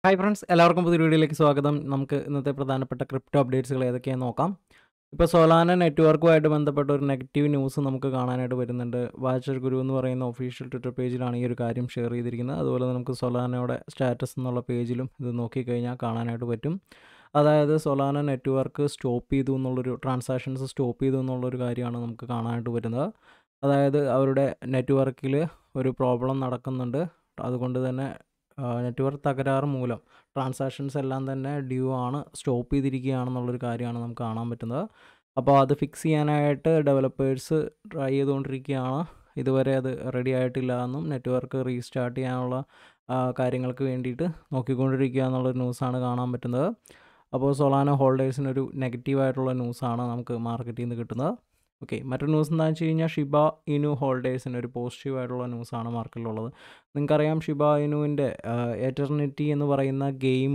hi friends എല്ലാവർക്കും പുതിയ വീഡിയോയിലേക്ക് സ്വാഗതം നമുക്ക് ഇന്നത്തെ പ്രധാനപ്പെട്ട ക്രിപ്റ്റോ അപ്ഡേറ്റ്സുകൾ ഏതൊക്കെയാണെന്ന് നോക്കാം ഇപ്പോൾ സോലാന നെറ്റ്വർക്കുമായിട്ട് ബന്ധപ്പെട്ട ഒരു നെഗറ്റീവ് ന്യൂസ് നമുക്ക് കാണാനായിട്ട് വരുന്നുണ്ട് വാച്ചർ ഗുരു എന്ന് പറയുന്ന ഒഫീഷ്യൽ ട്വിറ്റർ പേജിലാണ് ഈ ഒരു കാര്യം ഷെയർ ചെയ്തിരിക്കുന്നത് അതുപോലെ നമുക്ക് സൊലാനയുടെ സ്റ്റാറ്റസ് എന്നുള്ള പേജിലും ഇത് നോക്കിക്കഴിഞ്ഞാൽ കാണാനായിട്ട് പറ്റും അതായത് സൊലാന നെറ്റ്വർക്ക് സ്റ്റോപ്പ് ചെയ്തു എന്നുള്ളൊരു ട്രാൻസാക്ഷൻസ് സ്റ്റോപ്പ് ചെയ്തു എന്നുള്ളൊരു കാര്യമാണ് നമുക്ക് കാണാനായിട്ട് വരുന്നത് അതായത് അവരുടെ നെറ്റ്വർക്കിൽ ഒരു പ്രോബ്ലം നടക്കുന്നുണ്ട് അതുകൊണ്ട് തന്നെ നെറ്റ്വർക്ക് തകരാറ് മൂലം ട്രാൻസാക്ഷൻസ് എല്ലാം തന്നെ ഡ്യൂ ആണ് സ്റ്റോപ്പ് ചെയ്തിരിക്കുകയാണെന്നുള്ളൊരു കാര്യമാണ് നമുക്ക് കാണാൻ പറ്റുന്നത് അപ്പോൾ അത് ഫിക്സ് ചെയ്യാനായിട്ട് ഡെവലപ്പേഴ്സ് ട്രൈ ചെയ്തുകൊണ്ടിരിക്കുകയാണ് ഇതുവരെ അത് റെഡി ആയിട്ടില്ല എന്നും നെറ്റ്വർക്ക് റീസ്റ്റാർട്ട് ചെയ്യാനുള്ള ആ, കാര്യങ്ങൾക്ക് വേണ്ടിയിട്ട് നോക്കിക്കൊണ്ടിരിക്കുക എന്നുള്ളൊരു ന്യൂസാണ് കാണാൻ പറ്റുന്നത് അപ്പോൾ സൊളാനോ ഹോൾഡേഴ്സിനൊരു നെഗറ്റീവായിട്ടുള്ള ന്യൂസാണ് നമുക്ക് മാർക്കറ്റിൽ നിന്ന് കിട്ടുന്നത് ഓക്കെ മറ്റൊരു ന്യൂസ് എന്താണെന്ന് വെച്ച് കഴിഞ്ഞാൽ ഷിബ ഇനു ഹോൾഡേഴ്സിന് ഒരു പോസിറ്റീവായിട്ടുള്ള ന്യൂസാണ് മാർക്കറ്റിലുള്ളത് നിങ്ങൾക്കറിയാം ഷിബ ഇനുവിൻ്റെ എറ്റർണിറ്റി എന്ന് പറയുന്ന ഗെയിം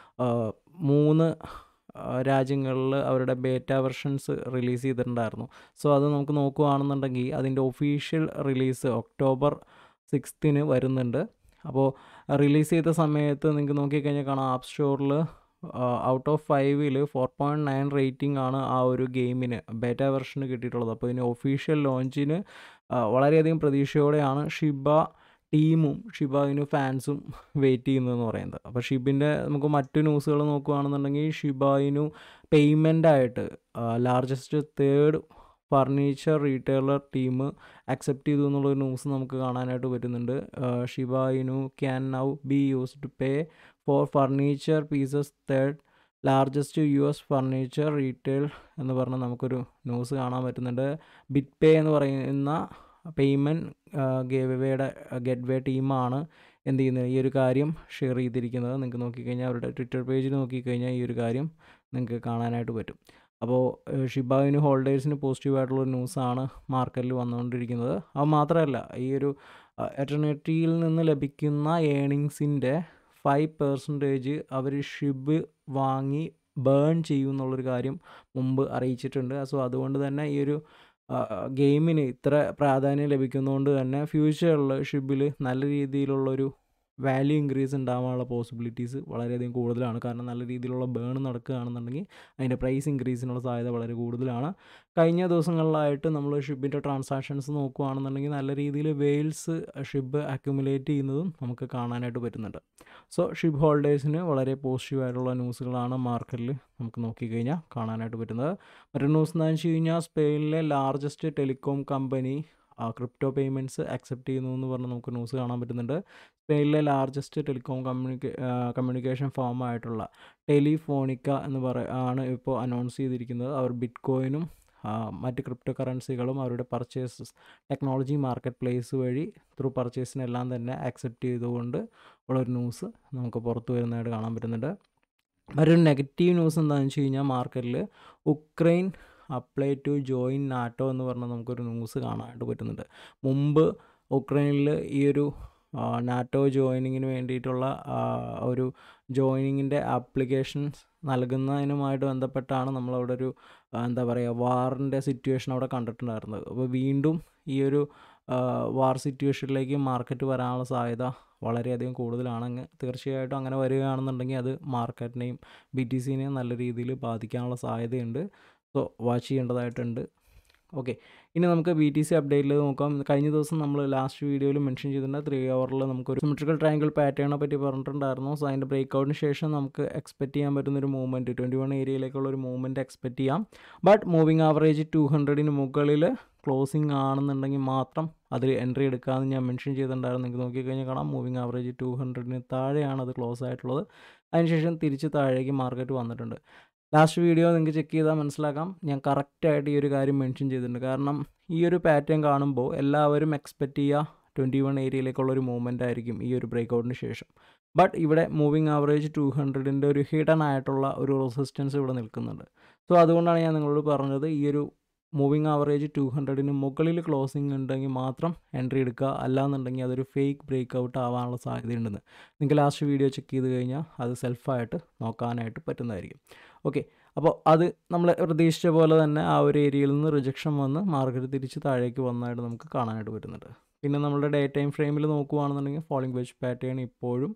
മൂന്ന് രാജ്യങ്ങളിൽ അവരുടെ ബേറ്റ വെർഷൻസ് റിലീസ് ചെയ്തിട്ടുണ്ടായിരുന്നു സോ അത് നമുക്ക് നോക്കുകയാണെന്നുണ്ടെങ്കിൽ അതിൻ്റെ ഒഫീഷ്യൽ റിലീസ് ഒക്ടോബർ സിക്സ്ത്തിന് വരുന്നുണ്ട് അപ്പോൾ റിലീസ് ചെയ്ത സമയത്ത് നിങ്ങൾക്ക് നോക്കിക്കഴിഞ്ഞാൽ കാണാം ആപ്പ് സ്റ്റോറിൽ ഔട്ട് ഓഫ് ഫൈവിൽ ഫോർ പോയിൻറ്റ് നയൻ റേറ്റിംഗ് ആണ് ആ ഒരു ഗെയിമിന് ബേറ്റ വെർഷന് കിട്ടിയിട്ടുള്ളത് അപ്പോൾ ഇതിന് ഒഫീഷ്യൽ ലോഞ്ചിന് വളരെയധികം പ്രതീക്ഷയോടെയാണ് ഷിബ ടീമും ഷിബായിനു ഫാൻസും വെയിറ്റ് ചെയ്യുന്നതെന്ന് പറയുന്നത് അപ്പോൾ ഷിബിൻ്റെ നമുക്ക് മറ്റു ന്യൂസുകൾ നോക്കുകയാണെന്നുണ്ടെങ്കിൽ ഷിബായിനു പേയ്മെൻ്റ് ആയിട്ട് largest third furniture retailer team accept ചെയ്തു എന്നുള്ളൊരു ന്യൂസ് നമുക്ക് കാണാനായിട്ട് വരുന്നുണ്ട് Shiba Inu can now be use to pay for furniture pieces third largest U S furniture retail എന്ന് പറഞ്ഞ് നമുക്കൊരു ന്യൂസ് കാണാൻ പറ്റുന്നുണ്ട് ബിറ്റ് പേ എന്ന് പറയുന്ന പേയ്മെൻറ്റ് ഗേവേയുടെ ഗെറ്റ് വേ ടീമാണ് എന്ത് ചെയ്യുന്നത് ഈ ഒരു കാര്യം ഷെയർ ചെയ്തിരിക്കുന്നത് നിങ്ങൾക്ക് നോക്കിക്കഴിഞ്ഞാൽ അവരുടെ ട്വിറ്റർ പേജിൽ നോക്കിക്കഴിഞ്ഞാൽ ഈ ഒരു കാര്യം നിങ്ങൾക്ക് കാണാനായിട്ട് പറ്റും അപ്പോൾ ഷിബാവിന് ഹോൾഡേഴ്സിന് പോസിറ്റീവായിട്ടുള്ള ന്യൂസാണ് മാർക്കറ്റിൽ വന്നുകൊണ്ടിരിക്കുന്നത് അത് മാത്രമല്ല ഈ ഒരു എറ്റർണിറ്റിയിൽ നിന്ന് ലഭിക്കുന്ന ഏണിങ്സിൻ്റെ ഫൈവ് പെർസെൻറ്റേജ് അവർ ഷിബ് വാങ്ങി ബേൺ ചെയ്യും എന്നുള്ളൊരു കാര്യം മുമ്പ് അറിയിച്ചിട്ടുണ്ട് സോ അതുകൊണ്ട് തന്നെ ഈ ഒരു ഗെയിമിന് ഇത്ര പ്രാധാന്യം ലഭിക്കുന്നതുകൊണ്ട് തന്നെ ഫ്യൂച്ചറിൽ ഷിബിൽ നല്ല രീതിയിലുള്ളൊരു വാല്യൂ ഇൻക്രീസ് ഉണ്ടാകാനുള്ള പോസിബിലിറ്റീസ് വളരെയധികം കൂടുതലാണ് കാരണം നല്ല രീതിയിലുള്ള ബേൺ നടക്കുകയാണെന്നുണ്ടെങ്കിൽ അതിൻ്റെ പ്രൈസ് ഇൻക്രീസിനുള്ള സാധ്യത വളരെ കൂടുതലാണ് കഴിഞ്ഞ ദിവസങ്ങളിലായിട്ട് നമ്മൾ ഷിബിൻ്റെ ട്രാൻസാക്ഷൻസ് നോക്കുകയാണെന്നുണ്ടെങ്കിൽ നല്ല രീതിയിൽ വെയിൽസ് ഷിബ് അക്യുമുലേറ്റ് ചെയ്യുന്നതും നമുക്ക് കാണാനായിട്ട് പറ്റുന്നുണ്ട് സോ ഷിബ് ഹോൾഡേഴ്സിന് വളരെ പോസിറ്റീവായിട്ടുള്ള ന്യൂസുകളാണ് മാർക്കറ്റിൽ നമുക്ക് നോക്കിക്കഴിഞ്ഞാൽ കാണാനായിട്ട് പറ്റുന്നത് മറ്റൊരു ന്യൂസ് എന്താണെന്ന് വെച്ച് കഴിഞ്ഞാൽ സ്പെയിനിലെ largest telecom company crypto payments accept ചെയ്യുന്നു എന്ന് പറഞ്ഞ് നമുക്ക് ന്യൂസ് കാണാൻ പറ്റുന്നുണ്ട് സ്പെയിനിലെ ലാർജസ്റ്റ് ടെലികോം കമ്മ്യൂണിക്കേ കമ്മ്യൂണിക്കേഷൻ ഫേമായിട്ടുള്ള ടെലിഫോണിക്ക എന്ന് പറ ആണ് ഇപ്പോൾ അനൗൺസ് ചെയ്തിരിക്കുന്നത് അവർ ബിറ്റ് കോയിനും മറ്റ് ക്രിപ്റ്റോ കറൻസികളും അവരുടെ പർച്ചേസസ് ടെക്നോളജി മാർക്കറ്റ് പ്ലേസ് വഴി ത്രൂ പർച്ചേസിനെല്ലാം തന്നെ അക്സെപ്റ്റ് ചെയ്തുകൊണ്ട് ഉള്ളൊരു ന്യൂസ് നമുക്ക് പുറത്തു വരുന്നതായിട്ട് കാണാൻ പറ്റുന്നുണ്ട് മറ്റൊരു നെഗറ്റീവ് ന്യൂസ് എന്താണെന്ന് വെച്ച് കഴിഞ്ഞാൽ മാർക്കറ്റിൽ Ukraine apply to join NATO എന്ന് പറഞ്ഞ നമുക്കൊരു ന്യൂസ് കാണാനായിട്ട് പറ്റുന്നുണ്ട് മുമ്പ് ഉക്രൈനിൽ ഈ ഒരു നാറ്റോ ജോയിനിങ്ങിന് വേണ്ടിയിട്ടുള്ള ഒരു ജോയിനിങ്ങിൻ്റെ ആപ്ലിക്കേഷൻസ് നൽകുന്നതിനുമായിട്ട് ബന്ധപ്പെട്ടാണ് നമ്മളവിടെ ഒരു എന്താ പറയുക വാറിൻ്റെ സിറ്റുവേഷൻ അവിടെ കണ്ടിട്ടുണ്ടായിരുന്നത് അപ്പോൾ വീണ്ടും ഈ ഒരു വാർ സിറ്റുവേഷനിലേക്ക് മാർക്കറ്റ് വരാനുള്ള സാധ്യത വളരെയധികം കൂടുതലാണെങ്കിൽ തീർച്ചയായിട്ടും അങ്ങനെ വരികയാണെന്നുണ്ടെങ്കിൽ അത് മാർക്കറ്റിനെയും ബി ടി സിനെയും നല്ല രീതിയിൽ ബാധിക്കാനുള്ള സാധ്യതയുണ്ട് സോ വാച്ച് ചെയ്യേണ്ടതായിട്ടുണ്ട് ഓക്കെ ഇനി നമുക്ക് ബി ടി സി അപ്ഡേറ്റിൽ നോക്കാം കഴിഞ്ഞ ദിവസം നമ്മൾ ലാസ്റ്റ് വീഡിയോയിൽ മെൻഷൻ ചെയ്തിട്ടുണ്ട് ത്രീ അവറിൽ നമുക്കൊരു സിമെട്രിക്കൽ ട്രയാങ്കിൾ പാറ്റേണെ പറ്റി പറഞ്ഞിട്ടുണ്ടായിരുന്നു സോ അതിൻ്റെ ബ്രേക്ക് ഔട്ടിന് ശേഷം നമുക്ക് എക്സ്പെക്റ്റ് ചെയ്യാൻ പറ്റുന്നൊരു മൂവ്മെൻറ്റ് ട്വൻറ്റി വൺ ഏരിയയിലേക്കുള്ള ഒരു മൂവ്മെൻറ്റ് എക്സ്പെക്റ്റ് ചെയ്യാം ബട്ട് മൂവിങ് ആവറേജ് ടു ഹൺഡ്രഡിന് മുകളിൽ ക്ലോസിങ് ആണെന്നുണ്ടെങ്കിൽ മാത്രം അതിൽ എൻട്രി എടുക്കാമെന്ന് ഞാൻ മെൻഷൻ ചെയ്തിട്ടുണ്ടായിരുന്നു നിങ്ങൾക്ക് നോക്കിക്കഴിഞ്ഞാൽ കാണാം മൂവിങ് ആവറേജ് ടു ഹൺഡ്രഡിന് താഴെയാണ് അത് ക്ലോസ് ആയിട്ടുള്ളത് അതിനുശേഷം തിരിച്ച് താഴേക്ക് മാർക്കറ്റ് വന്നിട്ടുണ്ട് ലാസ്റ്റ് വീഡിയോ നിങ്ങൾക്ക് ചെക്ക് ചെയ്താൽ മനസ്സിലാക്കാം ഞാൻ കറക്റ്റായിട്ട് ഈ ഒരു കാര്യം മെൻഷൻ ചെയ്തിട്ടുണ്ട് കാരണം ഈ ഒരു പാറ്റേൺ കാണുമ്പോൾ എല്ലാവരും എക്സ്പെക്റ്റ് ചെയ്യുക ട്വൻറ്റി വൺ ഏരിയയിലേക്കുള്ള ഒരു മൂവ്മെൻ്റ് ആയിരിക്കും ഈ ഒരു ബ്രേക്ക് ഔട്ടിന് ശേഷം ബട്ട് ഇവിടെ മൂവിങ് ആവറേജ് ടു ഹൺഡ്രഡിൻ്റെ ഒരു ഹിഡൻ ആയിട്ടുള്ള ഒരു റെസിസ്റ്റൻസ് ഇവിടെ നിൽക്കുന്നുണ്ട് സോ അതുകൊണ്ടാണ് ഞാൻ നിങ്ങളോട് പറഞ്ഞത് ഈ ഒരു മൂവിങ് ആവറേജ് ടു ഹൺഡ്രഡിന് മുകളിൽ ക്ലോസിംഗ് ഉണ്ടെങ്കിൽ മാത്രം എൻട്രി എടുക്കുക അല്ലാന്നുണ്ടെങ്കിൽ അതൊരു ഫേക്ക് ബ്രേക്ക് ഔട്ട് ആവാനുള്ള സാധ്യതയുണ്ടെന്ന് നിങ്ങൾക്ക് ലാസ്റ്റ് വീഡിയോ ചെക്ക് ചെയ്ത് കഴിഞ്ഞാൽ അത് സെൽഫായിട്ട് നോക്കാനായിട്ട് പറ്റുന്നതായിരിക്കും ഓക്കെ അപ്പോൾ അത് നമ്മൾ പ്രതീക്ഷിച്ച പോലെ തന്നെ ആ ഒരു ഏരിയയിൽ നിന്ന് റിജക്ഷൻ വന്ന് മാർക്കറ്റ് തിരിച്ച് താഴേക്ക് വന്നതായിട്ട് നമുക്ക് കാണാനായിട്ട് പറ്റുന്നുണ്ട് പിന്നെ നമ്മുടെ ഡേ ടൈം ഫ്രെയിമിൽ നോക്കുകയാണെന്നുണ്ടെങ്കിൽ ഫോളിംഗ് വെച്ച് പാറ്റേൺ ഇപ്പോഴും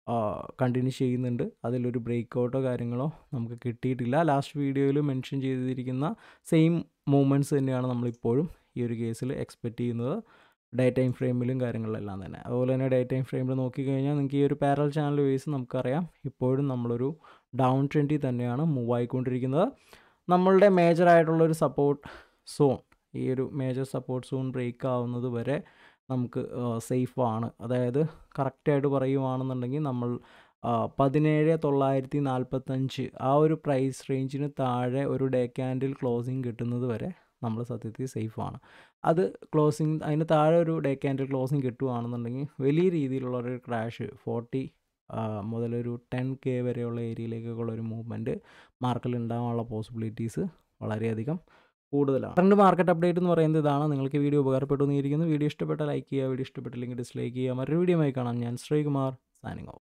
കണ്ടിന്യൂ ചെയ്യുന്നുണ്ട് അതിലൊരു ബ്രേക്ക് ഔട്ടോ കാര്യങ്ങളോ നമുക്ക് കിട്ടിയിട്ടില്ല ലാസ്റ്റ് വീഡിയോയിൽ മെൻഷൻ ചെയ്തിരിക്കുന്ന സെയിം മൂവ്മെൻറ്റ്സ് തന്നെയാണ് നമ്മളിപ്പോഴും ഈ ഒരു കേസിൽ എക്സ്പെക്റ്റ് ചെയ്യുന്നത് ഡേ ടൈം ഫ്രെയിമിലും കാര്യങ്ങളിലെല്ലാം തന്നെ അതുപോലെ തന്നെ ഡേ ടൈം ഫ്രെയിമിൽ നോക്കിക്കഴിഞ്ഞാൽ നിങ്ങൾക്ക് ഈ ഒരു പാരൽ ചാനൽ വേസ് നമുക്കറിയാം ഇപ്പോഴും നമ്മളൊരു ഡൗൺ ട്രെൻഡിൽ തന്നെയാണ് മൂവ് ആയിക്കൊണ്ടിരിക്കുന്നത് നമ്മളുടെ മേജർ ആയിട്ടുള്ളൊരു സപ്പോർട്ട് സോൺ ഈ ഒരു മേജർ സപ്പോർട്ട് സോൺ ബ്രേക്ക് ആവുന്നത് വരെ നമുക്ക് സേഫ് ആണ് അതായത് കറക്റ്റായിട്ട് പറയുവാണെന്നുണ്ടെങ്കിൽ നമ്മൾ പതിനേഴ് തൊള്ളായിരത്തി നാൽപ്പത്തഞ്ച് ആ ഒരു പ്രൈസ് റേഞ്ചിന് താഴെ ഒരു ഡേ ക്യാൻഡിൽ ക്ലോസിങ് കിട്ടുന്നത് വരെ നമ്മൾ സത്യത്തിൽ സേഫാണ് അത് ക്ലോസിങ് അതിന് താഴെ ഒരു ഡേ ക്യാൻഡിൽ ക്ലോസിങ് കിട്ടുകയാണെന്നുണ്ടെങ്കിൽ വലിയ രീതിയിലുള്ള ഒരു ക്രാഷ് ഫോർട്ടി മുതലൊരു ടെൻ കെ വരെയുള്ള ഏരിയയിലേക്കൊക്കെയുള്ള ഒരു മൂവ്മെൻറ്റ് മാർക്കറ്റിൽ ഉണ്ടാകാനുള്ള പോസിബിലിറ്റീസ് വളരെയധികം കൂടുതലാണ് കറണ്ട് മാർക്കറ്റ് അപ്ഡേറ്റ് എന്ന് പറയുന്നത് ഇതാണ് നിങ്ങൾക്ക് വീഡിയോ ഉപകാരപ്പെട്ടു എന്നിരിക്കുന്നു വീഡിയോ ഇഷ്ടപ്പെട്ട ലൈക്ക് ചെയ്യുക വീഡിയോ ഇഷ്ടപ്പെട്ടില്ലെങ്കിൽ ഡിസ്ലൈക്ക് ചെയ്യുക മറ്റൊരു വീഡിയോ ആയി കാണാം ഞാൻ ശ്രീകുമാർ സാനിങ് ഓഫ്